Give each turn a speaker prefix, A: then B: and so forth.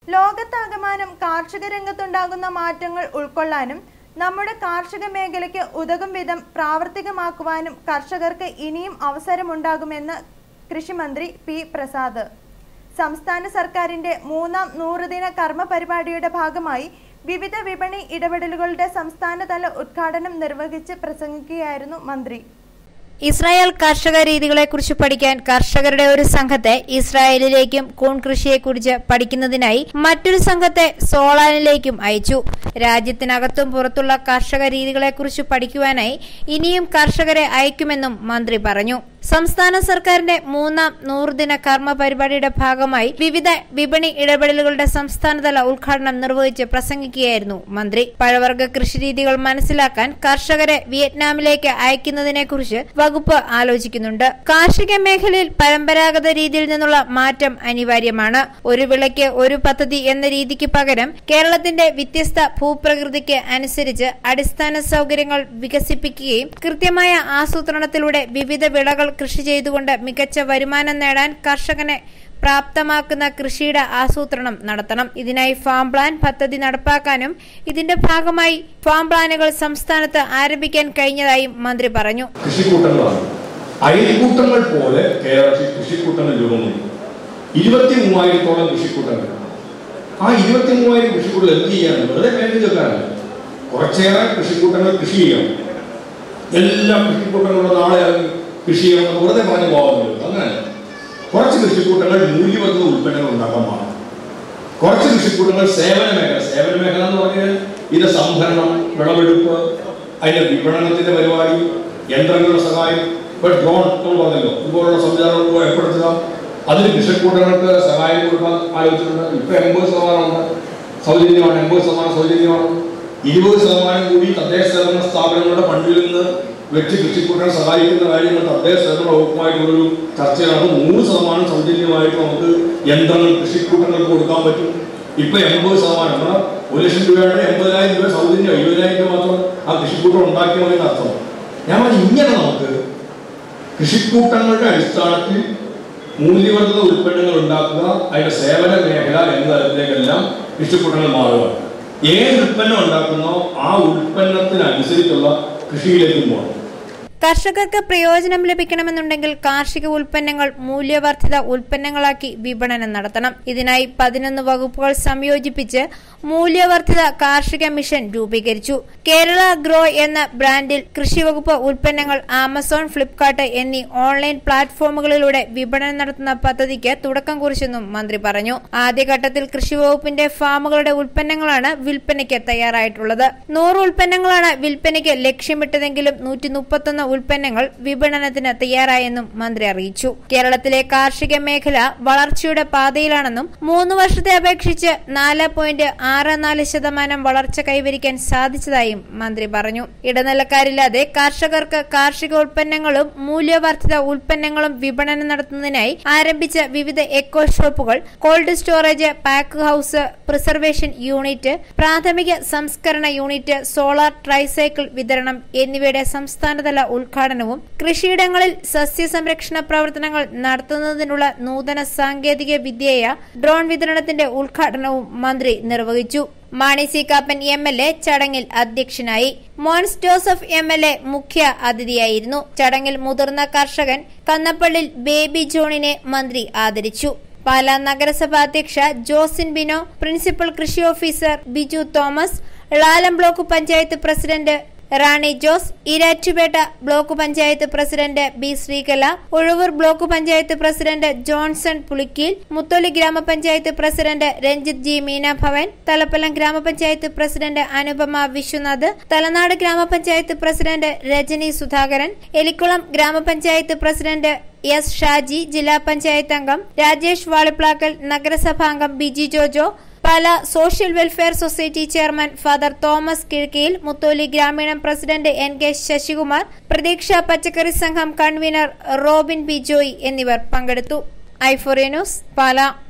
A: ലോകത്താകമാനം കാർഷിക രംഗത്തുണ്ടാകുന്ന മാറ്റങ്ങൾ ഉൾക്കൊള്ളാനും നമ്മുടെ കാർഷിക മേഖലയ്ക്ക് ഉതകും വിധം പ്രാവർത്തികമാക്കുവാനും കർഷകർക്ക് ഇനിയും അവസരമുണ്ടാകുമെന്ന് കൃഷിമന്ത്രി പി പ്രസാദ് സംസ്ഥാന സർക്കാരിന്റെ മൂന്നാം നൂറുദിന കർമ്മ പരിപാടിയുടെ ഭാഗമായി വിവിധ വിപണി ഇടപെടലുകളുടെ സംസ്ഥാനതല ഉദ്ഘാടനം നിർവഹിച്ച് പ്രസംഗിക്കുകയായിരുന്നു മന്ത്രി
B: ഇസ്രായേൽ കാർഷിക രീതികളെക്കുറിച്ച് പഠിക്കാൻ കർഷകരുടെ ഒരു സംഘത്തെ ഇസ്രായേലിലേക്കും കൂൺ കൃഷിയെക്കുറിച്ച് പഠിക്കുന്നതിനായി മറ്റൊരു സംഘത്തെ സോളാനിലേക്കും അയച്ചു രാജ്യത്തിനകത്തും പുറത്തുള്ള കാർഷിക രീതികളെക്കുറിച്ച് പഠിക്കുവാനായി ഇനിയും കർഷകരെ അയക്കുമെന്നും മന്ത്രി പറഞ്ഞു സംസ്ഥാന സർക്കാരിന്റെ മൂന്നാം നൂറുദിന കർമ്മ പരിപാടിയുടെ ഭാഗമായി വിവിധ വിപണി ഇടപെടലുകളുടെ സംസ്ഥാനതല ഉദ്ഘാടനം നിർവഹിച്ച് പ്രസംഗിക്കുകയായിരുന്നു മന്ത്രി പഴവർഗ കൃഷിരീതികൾ മനസ്സിലാക്കാൻ കർഷകരെ വിയറ്റ്നാമിലേക്ക് അയക്കുന്നതിനെക്കുറിച്ച് വകുപ്പ് ആലോചിക്കുന്നുണ്ട് കാർഷിക മേഖലയിൽ പരമ്പരാഗത രീതിയിൽ നിന്നുള്ള മാറ്റം അനിവാര്യമാണ് ഒരു വിളയ്ക്ക് ഒരു പദ്ധതി എന്ന രീതിക്ക് പകരം കേരളത്തിന്റെ വ്യത്യസ്ത ഭൂപ്രകൃതിക്ക് അനുസരിച്ച് അടിസ്ഥാന സൗകര്യങ്ങൾ വികസിപ്പിക്കുകയും കൃത്യമായ ആസൂത്രണത്തിലൂടെ വിവിധ വിളകൾ കൃഷി ചെയ്തുകൊണ്ട് മികച്ച വരുമാനം നേടാൻ കർഷകനെ പ്രാപ്തമാക്കുന്ന കൃഷിയുടെ ആസൂത്രണം നടത്തണം ഇതിനായി ഫാം പ്ലാൻ പദ്ധതി നടപ്പാക്കാനും ഇതിന്റെ ഭാഗമായി ഫാം പ്ലാനുകൾ സംസ്ഥാനത്ത് ആരംഭിക്കാൻ കഴിഞ്ഞതായും മന്ത്രി പറഞ്ഞു
C: കൃഷിക്കൂട്ടങ്ങളാണ് അയൽക്കൂട്ടങ്ങൾ പോലെ കേരളത്തിൽ കൃഷിക്കൂട്ടങ്ങൾ രൂപം കൊണ്ടു ഇരുപത്തി മൂവായിരത്തോളം കൃഷിക്കൂട്ടങ്ങൾ ആ ഇരുപത്തി മൂവായിരം കൃഷിക്കൂട്ടങ്ങൾ എന്ത് ചെയ്യാൻ വെറുതെ പേര് ചെക്കാനല്ല കുറച്ചേറെ കൃഷിക്കൂട്ടങ്ങൾ കൃഷി ചെയ്യണം എല്ലാ കൃഷിക്കൂട്ടങ്ങളും നാളെ ഇറങ്ങി കൃഷി ചെയ്യണമെന്ന് വെറുതെ പറഞ്ഞു പോകാറുണ്ട് അങ്ങനെയല്ല കുറച്ച് കൃഷിക്കൂട്ടങ്ങൾ മൂല്യവർദ്ധ ഉൽപ്പന്നങ്ങൾ ഉണ്ടാക്കാൻ പാടില്ല കുറച്ച് കൃഷിക്കൂട്ടങ്ങൾ സേവന മേഖല സേവന മേഖല എന്ന് പറഞ്ഞാൽ ഇത് സംഭരണം വിളവെടുപ്പ് അതിന്റെ വിപണനത്തിന്റെ പരിപാടി യന്ത്രങ്ങളുടെ സഹായം ഇപ്പൊ ഡ്രോൺ നമ്മൾ പറഞ്ഞല്ലോ ഇതുപോലുള്ള സംവിധാനങ്ങൾ ഏർപ്പെടുത്തുക അതിന് കൃഷിക്കൂട്ടങ്ങൾക്ക് സഹായം കൊടുക്കാൻ ആലോചിച്ചിട്ടുണ്ട് ഇപ്പൊ എൺപത് ശതമാനമുണ്ട് സൗജന്യമാണ് എൺപത് ശതമാനം സൗജന്യമാണ് ഇരുപത് ശതമാനം കൂടി തദ്ദേശ സ്വയംഭരണ സ്ഥാപനങ്ങളുടെ ഫണ്ടിൽ നിന്ന് വെച്ച് കൃഷിക്കൂട്ടങ്ങൾ സഹായിക്കുന്ന കാര്യങ്ങൾ തദ്ദേശ സ്വയംഭരണ വകുപ്പുമായിട്ടുള്ളൊരു ചർച്ചയാണ് നൂറ് ശതമാനം സൗജന്യമായിട്ട് നമുക്ക് യന്ത്രങ്ങൾ കൃഷിക്കൂട്ടങ്ങൾക്ക് കൊടുക്കാൻ പറ്റും ഇപ്പൊ എൺപത് ശതമാനം നമ്മുടെ ഒരു ലക്ഷം രൂപയുടെ എൺപതിനായിരം രൂപ സൗജന്യം എഴുപതിനായിരം രൂപ മാത്രം ആ കൃഷിക്കൂട്ടം ഉണ്ടാക്കിയ മതി അർത്ഥം ഞാൻ പറഞ്ഞു ഇങ്ങനെ നമുക്ക് കൃഷിക്കൂട്ടങ്ങളുടെ അടിസ്ഥാനത്തിൽ മൂല്യവർദ്ധിത ഉൽപ്പന്നങ്ങൾ ഉണ്ടാക്കുക അതിന്റെ സേവന മേഖല എന്ന തരത്തിലേക്കെല്ലാം കൃഷിക്കൂട്ടങ്ങൾ മാറുക ഏത് ഉൽപ്പന്നം ഉണ്ടാക്കുന്നോ ആ ഉൽപ്പന്നത്തിനനുസരിച്ചുള്ള കൃഷിയിലേക്ക് പോകണം
B: കർഷകർക്ക് പ്രയോജനം ലഭിക്കണമെന്നുണ്ടെങ്കിൽ കാർഷിക ഉൽപ്പന്നങ്ങൾ മൂല്യവർദ്ധിത ഉൽപ്പന്നങ്ങളാക്കി വിപണനം നടത്തണം ഇതിനായി പതിനൊന്ന് വകുപ്പുകൾ സംയോജിപ്പിച്ച് മൂല്യവർദ്ധിത കാർഷിക മിഷൻ രൂപീകരിച്ചു കേരള ഗ്രോ എന്ന ബ്രാൻഡിൽ കൃഷി വകുപ്പ് ഉൽപ്പന്നങ്ങൾ ആമസോൺ ഫ്ലിപ്കാർട്ട് എന്നീ ഓൺലൈൻ പ്ലാറ്റ്ഫോമുകളിലൂടെ വിപണനം നടത്തുന്ന പദ്ധതിക്ക് തുടക്കം കുറിച്ചെന്നും മന്ത്രി പറഞ്ഞു ആദ്യഘട്ടത്തിൽ കൃഷി വകുപ്പിന്റെ ഫാമുകളുടെ ഉൽപ്പന്നങ്ങളാണ് വിൽപ്പനയ്ക്ക് തയ്യാറായിട്ടുള്ളത് നൂറ് ഉൽപ്പന്നങ്ങളാണ് വിൽപ്പനയ്ക്ക് ലക്ഷ്യമിട്ടതെങ്കിലും നൂറ്റി മുപ്പത്തൊന്ന് ഉൽപ്പന്നങ്ങൾ വിപണനത്തിന് തയ്യാറായെന്നും മന്ത്രി അറിയിച്ചു കേരളത്തിലെ കാർഷിക മേഖല വളർച്ചയുടെ പാതയിലാണെന്നും മൂന്ന് വർഷത്തെ അപേക്ഷിച്ച് നാല് പോയിന്റ് ആറ് നാല് ശതമാനം വളർച്ച കൈവരിക്കാൻ സാധിച്ചതായും മന്ത്രി പറഞ്ഞു ഇടനിലക്കാരില്ലാതെ കർഷകർക്ക് കാർഷിക ഉൽപ്പന്നങ്ങളും മൂല്യവർദ്ധിത ഉൽപ്പന്നങ്ങളും വിപണനം നടത്തുന്നതിനായി ആരംഭിച്ച വിവിധ എക്കോ ഷോപ്പുകൾ cold storage pack house preservation unit പ്രാഥമിക സംസ്കരണ യൂണിറ്റ് സോളാർ ട്രൈസൈക്കിൾ വിതരണം എന്നിവയുടെ സംസ്ഥാനതല ഉദ്ഘാടനവും കൃഷിയിടങ്ങളിൽ സസ്യസംരക്ഷണ പ്രവർത്തനങ്ങൾ നടത്തുന്നതിനുള്ള നൂതന സാങ്കേതിക വിദ്യയായ ഡ്രോൺ വിതരണത്തിന്റെ ഉദ്ഘാടനവും മന്ത്രി നിർവഹിച്ചു Mani C Kappan M L A ചടങ്ങിൽ അധ്യക്ഷനായി Mons Joseph M L A മുഖ്യ അതിഥിയായിരുന്നു ചടങ്ങിൽ മുതിർന്ന കർഷകൻ കന്നപ്പള്ളിൽ ബേബി ജോണിനെ മന്ത്രി ആദരിച്ചു പാലാ നഗരസഭാ അധ്യക്ഷ ജോസിൻ ബിനോ പ്രിൻസിപ്പൽ കൃഷി officer Biju Thomas Lalam block panchayat president Rani Jose Erattupetta block panchayat president B Sreekala Ozhavoor block panchayat president Johnson Pulickeel Mutholy ഗ്രാമപഞ്ചായത്ത് പ്രസിഡന്റ് രഞ്ജിത്ത് ജി മീനാഭവൻ തലപ്പലം ഗ്രാമപഞ്ചായത്ത് പ്രസിഡന്റ് അനുപമ വിശ്വനാഥ് തലനാട് ഗ്രാമപഞ്ചായത്ത് പ്രസിഡന്റ് രജനി സുധാകരൻ എലിക്കുളം ഗ്രാമപഞ്ചായത്ത് പ്രസിഡന്റ് എസ് ഷാജി ജില്ലാ പഞ്ചായത്ത് അംഗം രാജേഷ് വാളിപ്ലാക്കൽ നഗരസഭാംഗം Biji Jojo Pala social welfare society chairman father Thomas Kizhakkeyil Mutholy ഗ്രാമീണം president N K Sasikumar Pratheeksha പച്ചക്കറി സംഘം കൺവീനർ റോബിൻ ബി ജോയ് എന്നിവർ പങ്കെടുത്തു ഐഫോറിയ ന്യൂസ് പാല